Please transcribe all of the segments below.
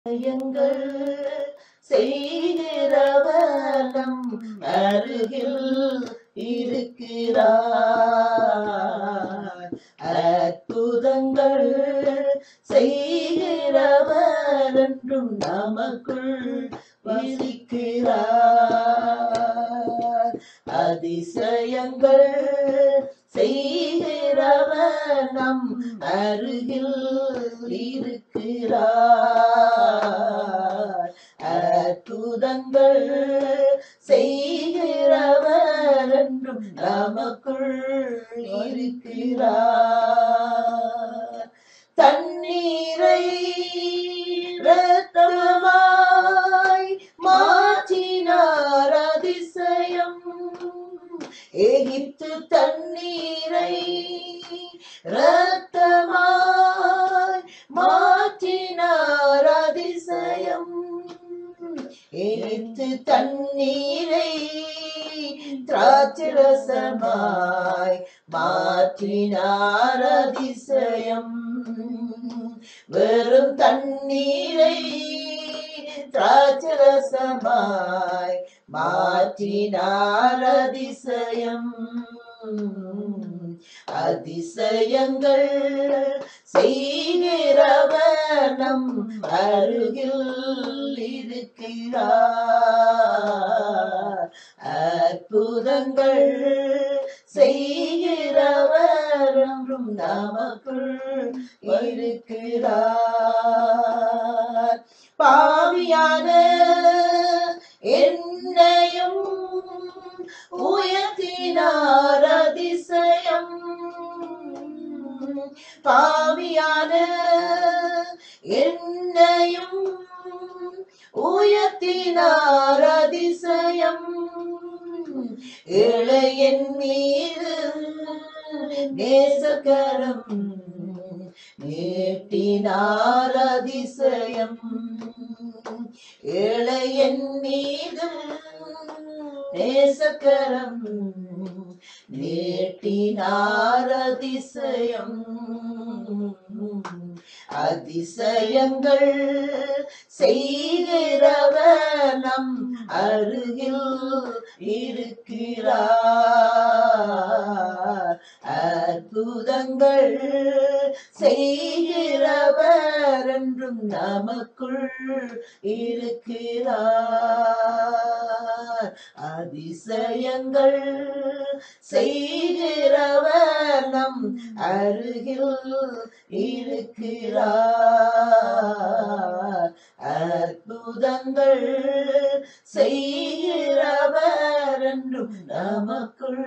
எங்கள் செய்கிறவர் நம் அருகில் இருக்கிறார் அற்புதங்கள் செய்கிறவர் என்றும் நமக்குள் வசிக்கிறார் அதிசயங்கள் செய்கிறவர் நம் அருகில் இருக்கிறார் அற்புதங்கள் செய்கிறவர் என்றும் நமக்குள் இருக்கிறார் தண்ணீரை ரத்தமாய் மாற்றினார் அதிசயம் எகிப்து தண்ணீரை ரத்தமாய் மாற்றினார் அதிசயம் எகிப்து தண்ணீரை திராட்சரசமாய் மாற்றினார் அதிசயம் வெறும் தண்ணீரை திராட்சரசமாய் மாற்றினார் அதிசயம் அதிசயங்கள் செய்கிறவர் நம் அருகில் இருக்கிறார் அற்புதங்கள் செய்கிறவர் என்றும் நமக்குள் இருக்கிறார் பாவியான என்னையும் உயர்த்தினார் அதிசயம் பாவியான என்னையும் உயர்த்தினார் அதிசயம் இளையன் மீது நேசகரம் நீட்டினார் அதிசயம் இளையன் மீது நேசகரம் நீட்டினார் அதிசயம் அதிசயங்கள் செய்கிறவர் நம் அருகில் இருக்கிறார் அற்புதங்கள் செய்கிறவர் என்றும் நமக்குள் இருக்கிறார் அதிசயங்கள் செய்கிறவர் நம் அருகில் இருக்கிறார் அற்புதங்கள் செய்கிறவர் என்றும் நமக்குள்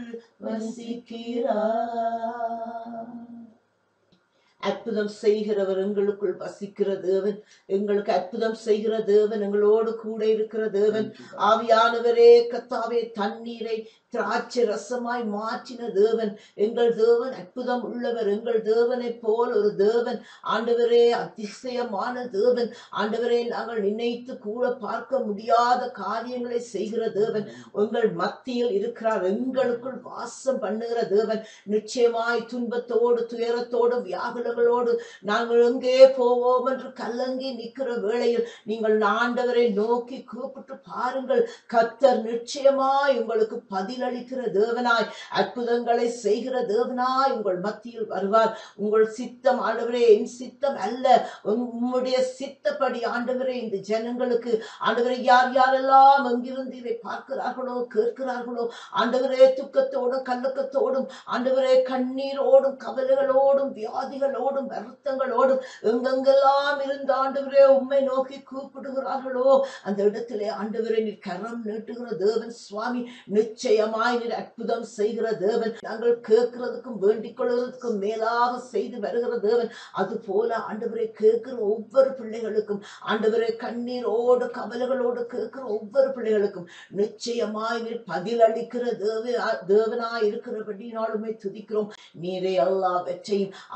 வசிக்கிறார் அற்புதம் செய்கிறவர் எங்களுக்குள் வசிக்கிற தேவன் எங்களுக்கு அற்புதம் செய்கிற தேவன் எங்களோடு கூட இருக்கிற தேவன் ஆவியானவரே கத்தாவே தண்ணீரை திராட்சை ரசமாய் மாற்றின தேவன் எங்கள் தேவன் அற்புதம் உள்ளவர் எங்கள் தேவனை போல் ஒரு தேவன் ஆண்டவரே அதிசயமான தேவன் ஆண்டவரே நாங்கள் நினைத்து கூட பார்க்க முடியாத காரியங்களை செய்கிற தேவன் எங்கள் மத்தியில் இருக்கிறார் எங்களுக்குள் வாசம் பண்ணுகிற தேவன் நிச்சயமாய் துன்பத்தோடு துயரத்தோடு வியாகுலங்களோடு நாங்கள் எங்கே போவோம் என்று கலங்கி நிற்கிற வேளையில் நீங்கள் ஆண்டவரை நோக்கி கூப்பிட்டு பாருங்கள் கத்தர் நிச்சயமாய் உங்களுக்கு பதிலளிக்கிற தேவனாய் அற்புதங்களை செய்கிற தேவனாய் உங்கள் மத்தியில் வருவார் உங்கள் சித்தம் ஆண்டவரே என் சித்தம் அல்ல உம்முடைய சித்தப்படி ஆண்டவரே இந்த ஜனங்களுக்கு ஆண்டவரை யார் யாரெல்லாம் எங்கிருந்து இதை பார்க்கிறார்களோ கேட்கிறார்களோ ஆண்டவரே துக்கத்தோடும் கல்லக்கத்தோடும் ஆண்டவரே கண்ணீரோடும் கவலைகளோடும் வியாதிகளோடும் வருத்தங்களோடும் எங்கெங்கெல்லாம் இருந்து ஆண்டவரே உம்மை நோக்கி கூப்பிடுகிறார்களோ அந்த இடத்திலே ஆண்டவரே நீர் கரம் நீட்டுகிற தேவன் சுவாமி நிச்சயமாய் நீர் அற்புதம் செய்கிற தேவன் நாங்கள் கேட்கிறதுக்கும் வேண்டிக் கொள்வதற்கும் மேலாக செய்து வருகிற தேவன் அது போல ஆண்டவரை கேட்கிற ஒவ்வொரு பிள்ளைகளுக்கும் ஆண்டவரை கண்ணீரோடு கவலைகளோடு கேட்கிற ஒவ்வொரு பிள்ளைகளுக்கும் நிச்சயமாய் நீர் பதிலளிக்கிற தேவ தேவனாய் இருக்கிறபடினாலுமே துதிக்கிறோம் நீரே எல்லாவற்றையும் ஆண்டவரே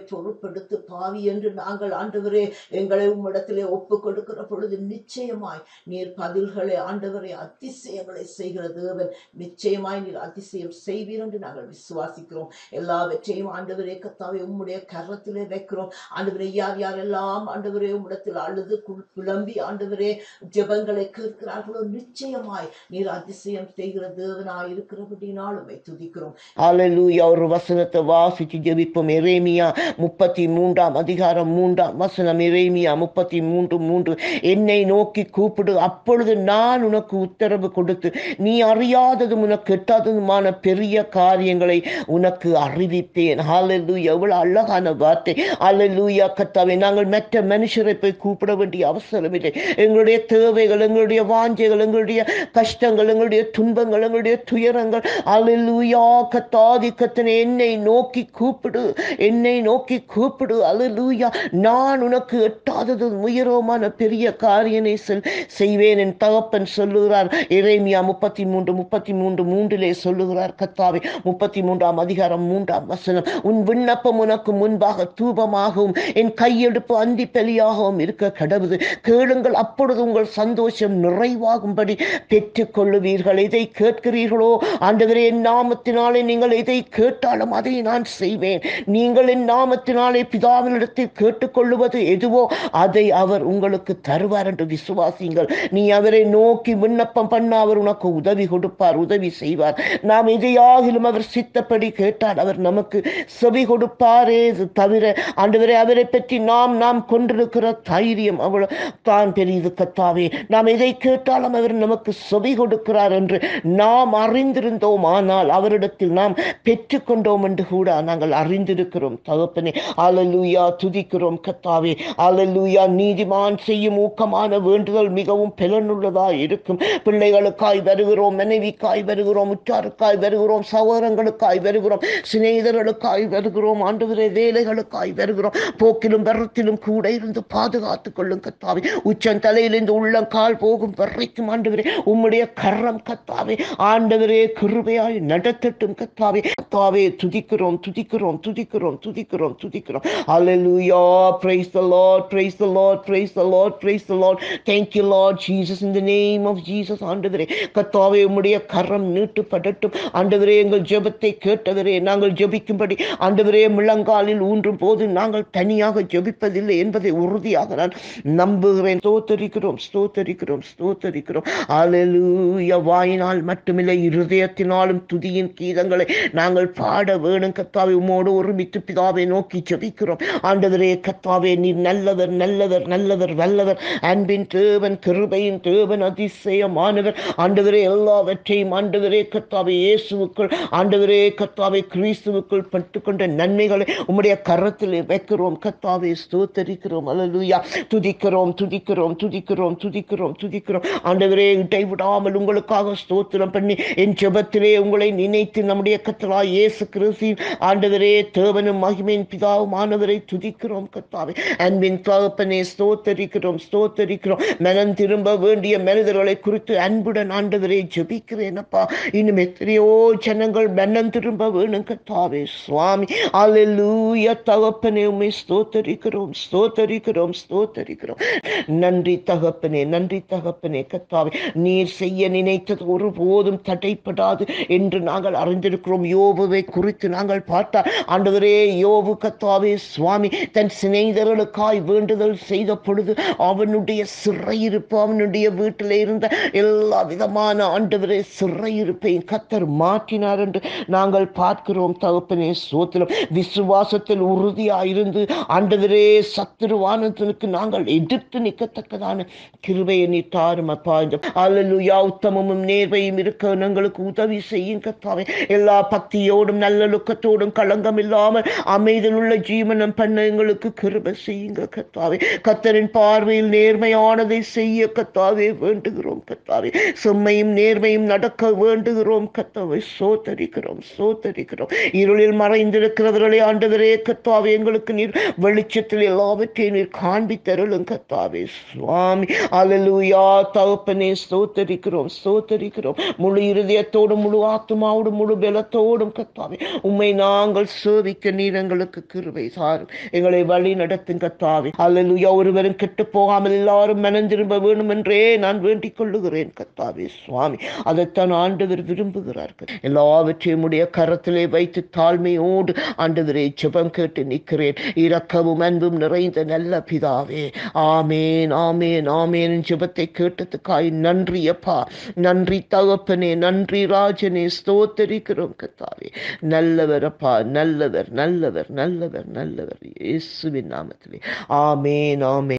பொறுப்பெடுத்து பாவி என்று நாங்கள் ஆண்டவரே எங்களை உம்மிடத்திலே ஒப்பு கொடுக்கிற பொழுது நிச்சயமாய் நீர் பதில்களை ஆண்டவரே அதிசயங்களை செய்கிற தேவன் நிச்சயமாய் நீர் அதிசயம் செய்வீர் என்று நாங்கள் விசுவாசிக்கிறோம் எல்லாவற்றையும் ஆண்டவரே கத்தாவே உம்முடைய கரத்திலே வைக்கிறோம் ஆண்டவரே யார் யாரெல்லாம் ஆண்டவரே உம்மிடத்தில் அழுது கு- புலம்பி ஆண்டவரே ஜெபங்களை கேட்கிறார்களோ நிச்சயமாய் நீர் அதிசயம் செய்கிற தேவனாய் இருக்கிறபடினால் உம்மை துதிக்கிறோம் ஹalleluya ஒரு வசனத்தை வாசித்து ஜெபிப்போம் எரேமியா முப்பத்தி மூன்றாம் அதிகாரம் மூன்றாம் வசனம் எரேமியா முப்பத்தி மூன்று மூன்று என்னை நோக்கி கூப்பிடு அப்பொழுது நான் உனக்கு உத்தரவு கொடுத்து நீ அறியாததும் உனக்கு எட்டாததுமான பெரிய காரியங்களை உனக்கு அறிவிப்பேன் ஹalleluya எவ்வளவு அழகான வார்த்தை ஹalleluya கர்த்தாவே நாங்கள் மற்ற மனுஷரை போய் கூப்பிட வேண்டிய அவசரம் இல்லை எங்களுடைய தேவைகள் எங்களுடைய வாஞ்சைகள் எங்களுடைய கஷ்டங்கள் எங்களுடைய துன்பங்கள் எங்களுடைய துயரங்கள் அல்லேலூயா கத்தாதி கத்தனை என்னை நோக்கி கூப்பிடு என்னை நோக்கி கூப்பிடு அல்லேலூயா நான் உனக்கு எட்டாதது உயரமான பெரிய காரியனை செல் செய்வேன் என் தகப்பன் சொல்லுகிறார் இறைமியா முப்பத்தி மூன்று முப்பத்தி மூன்று மூன்றிலே சொல்லுகிறார் கத்தாவே முப்பத்தி மூன்றாம் அதிகாரம் மூன்றாம் வசனம் உன் விண்ணப்பம் உனக்கு முன்பாக தூபமாகவும் என் கையெடுப்பு அந்தி பலியாகவும் இருக்க கடவுது கேளுங்கள் அப்பொழுது உங்கள் சந்தோஷம் நிறைவாகும்படி பெற்றுக் கொள்ளுவீர்கள் எதை கேட்கிறீர்களோ ஆண்டவரே என் நாமத்தினாலே நீங்கள் எதை கேட்டாலும் அதை நான் செய்வேன் நீங்கள் என் நாமத்தினாலே பிதாவினிடத்தில் கேட்டுக்கொள்ளுவது எதுவோ அதை அவர் உங்களுக்கு தருவார் என்று விசுவாசிங்கள் நீ அவரை நோக்கி விண்ணப்பம் பண்ண அவர் உனக்கு உதவி கொடுப்பார் உதவி செய்வார் நாம் எதையாகிலும் அவர் சித்தப்படி கேட்டால் அவர் நமக்கு செவி கொடுப்பாரே இது தவிர ஆண்டவரே அவரை பற்றி நாம் நாம் கொண்டிருக்கிற தைரியம் அவ்வளவு தான் பெரியது கத்தாவே நாம் எதை கேட்டாலும் அவர் நமக்கு செவி கொடுக்கிறார் என்று நாம் அறிந்திருந்தோம் ஆனால் அவரிடத்தில் நாம் பெற்றுக்கொண்டோம் என்று கூட நாங்கள் அறிந்திருக்கிறோம் தகப்பனே அல்லேலூயா துதிக்கிறோம் கத்தாவே அல்லேலூயா நீதிமான் செய்யும் ஊக்கமான வேண்டுதல் மிகவும் பலனுள்ளதா இருக்கும் பிள்ளைகளுக்காய் வருகிறோம் மனைவிக்காய் வருகிறோம் உற்றாருக்காய் வருகிறோம் சகோதரங்களுக்காய் வருகிறோம் சிநேகிதர்களுக்காய் வருகிறோம் ஆண்டவரே வேலைகளுக்காய் வருகிறோம் போக்கிலும் வரத்திலும் கூட இருந்து பாதுகாத்துக் கொள்ளும் கத்தாவே உச்சன் தலையிலிருந்து உள்ளங்கால் போகும் வரைக்கும் ஆண்டவரே உம்முடைய கரம் கத்தாவே ஆண்டவரே கிருபையாய் நடத்தட்டும் கத்தாவே கத்தாவே துதிக்கிறோம் துதிக்கிறோம் துதிக்கிறோம் துதிக்கிறோம் துதிக்கிறோம் Hallelujah. Praise the Lord. Praise the Lord. Praise the Lord. Praise the Lord. Thank you, Lord Jesus. In the name of Jesus. ஆண்டவரே கத்தாவே உம்முடைய கரம் நீட்டுப்படட்டும் ஆண்டவரே எங்கள் ஜெபத்தை கேட்டவரே நாங்கள் ஜெபிக்கும்படி ஆண்டவரே முழங்காலில் ஊன்றும் போது நாங்கள் தனியாக ஜெபிப்பதில்லை என்பதை உறுதியாக நான் நம்புகிறேன் ஸ்தோத்தரிக்கிறோம் ஸ்தோத்தரிக்கிறோம் ஸ்தோத்தரிக்கிறோம் அல்லேலூயா வாயினால் மட்டுமில்லை இருதயத்தினாலும் துதியின் கீதங்களை நாங்கள் பாட வேணும் கத்தாவை உம்மோடு ஒருமித்து பிதாவை நோக்கி ஜெபிக்கிறோம் ஆண்டவரே கத்தாவே நீர் நல்லவர் நல்லவர் நல்லவர் வல்லவர் அன்பின் தேவன் கிருபையின் தேவன் அதிசயமானவர் ஆண்டவரே எல்லாவற்றையும் ஆண்டவரே கத்தாவை இயேசுவுக்குள் ஆண்டவரே கத்தாவை கிறிஸ்துவுக்குள் பட்டுக்கொண்ட நன்மைகளை உம்முடைய கரத்தில் வைக்கிறோம் கத்தாவை ஸ்தோத்தரிக்கிறோம் அல்லேலூயா துதிக்கிறோம் துதிக்கிறோம் துதிக்கிறோம் துதிக்கிறோம் துதிக்கிறோம் ஆண்டவரே இடைவிடாமல் உங்களுக்காக ஸ்தோத்திரம் பண்ணி என் ஜெபத்திலே உங்களை நினைத்து நம்முடைய கத்தரா இயேசு கிறிஸ்துவின் ஆண்டவரே தேவனும் மகிமையின் பிதாவுமானவரை துதிக்கிறோம் கத்தாவே அன்பின் தகப்பனே ஸ்தோத்தரிக்கிறோம் ஸ்தோத்தரிக்கிறோம் மனம் திரும்ப வேண்டிய மனிதர்களை குறித்து அன்புடன் ஆண்டவரே ஜெபிக்கிறேன் அப்பா இன்னும் எத்தனையோ ஜனங்கள் மனம் திரும்ப வேணும் கத்தாவே சுவாமி அல்லேலூயா தகப்பனே உம்மை ஸ்தோத்தரிக்கிறோம் ஸ்தோத்தரிக்கிறோம் ஸ்தோத்தரிக்கிறோம் நன்றி தகப்பனே நன்றி தகப்பனே கத்தாவே நீர் செய்ய நினைத்தது ஒருபோதும் தடைப்படாது என்று நாங்கள் அறிந்திருக்கிறோம் யோபுவை குறித்து நாங்கள் பார்த்தால் ஆண்டவரே யோபு கத்தாவே சுவாமி தன் சிநேகிதர்களுக்காய் வேண்டுதல் செய்த பொழுது அவனுடைய சிறையிருப்பு அவனுடைய வீட்டில் இருந்த எல்லா விதமான ஆண்டவரே சிறையிருப்பையும் கத்தர் மாற்றினார் என்று நாங்கள் பார்க்கிறோம் தகப்பனே சோத்திரம் விசுவாசத்தில் உறுதியாயிருந்து ஆண்டவரே சத்துருவானத்திற்கு நாங்கள் எதிர்த்து நிற்கத்தக்கதான கிருபையை நீ தாரும் அப்பா இந்த அல்லலுயா உத்தமமும் நேர்வையும் இருக்க எங்களுக்கு உதவி செய்யும் கத்தாவே எல்லா பக்தியோடும் நல்லொழுக்கத்தோடும் களங்கம் இல்லாமல் அமைதல் உள்ள ஜீவனம் பண்ண எங்களுக்கு கிருபை செய்யுங்க கத்தாவே கத்தரின் பார்வையில் நேர்மையானதை செய்ய கத்தாவே வேண்டுகிறோம் கத்தாவே செம்மையும் நேர்மையும் நடக்க வேண்டுகிறோம் கத்தாவை சோத்தரிக்கிறோம் சோத்தரிக்கிறோம் இருளில் மறைந்திருக்கிறவர்களை ஆண்டவரே கத்தாவே எங்களுக்கு நீர் வெளிச்சத்தில் எல்லாவற்றையும் நீர் காண்பித்தருளும் கத்தாவே சுவாமி அல்லேலூயா தகப்பனே ஸ்தோத்தரிக்கிறோம் ஸ்தோத்தரிக்கிறோம் முழு இருதயத்தோடும் முழு ஆத்மாவோடும் முழு பலத்தோடும் கத்தாவே உம்மை நாங்கள் சேவிக்க நீர் எங்களுக்கு எங்களுக்கு கிருபை சாரும் எங்களை வழி நடத்தும் கத்தாவே அல்லேலூயா ஒருவரும் கெட்டு போகாமல் எல்லாரும் மனம் திரும்ப வேணும் என்றே நான் வேண்டிக் கொள்ளுகிறேன் கத்தாவே சுவாமி அதைத்தான் ஆண்டவர் விரும்புகிறார்கள் எல்லாவற்றையும் உடைய கரத்திலே வைத்து தாழ்மையோடு ஆண்டவரை ஜெபம் கேட்டு நிற்கிறேன் இரக்கமும் அன்பும் நிறைந்த நல்ல பிதாவே ஆமேன் ஆமேன் ஆமேன் ஜெபத்தை கேட்டதுக்காய் நன்றி அப்பா நன்றி தகப்பனே நன்றி ராஜனே ஸ்தோத்தரிக்கிறோம் கத்தாவே நல்லவர் அப்பா நல்லவர் நல்லவர் நல்லவர் நல்லவர் இயேசுவின் நாமத்திலே ஆமேன் ஆமேன்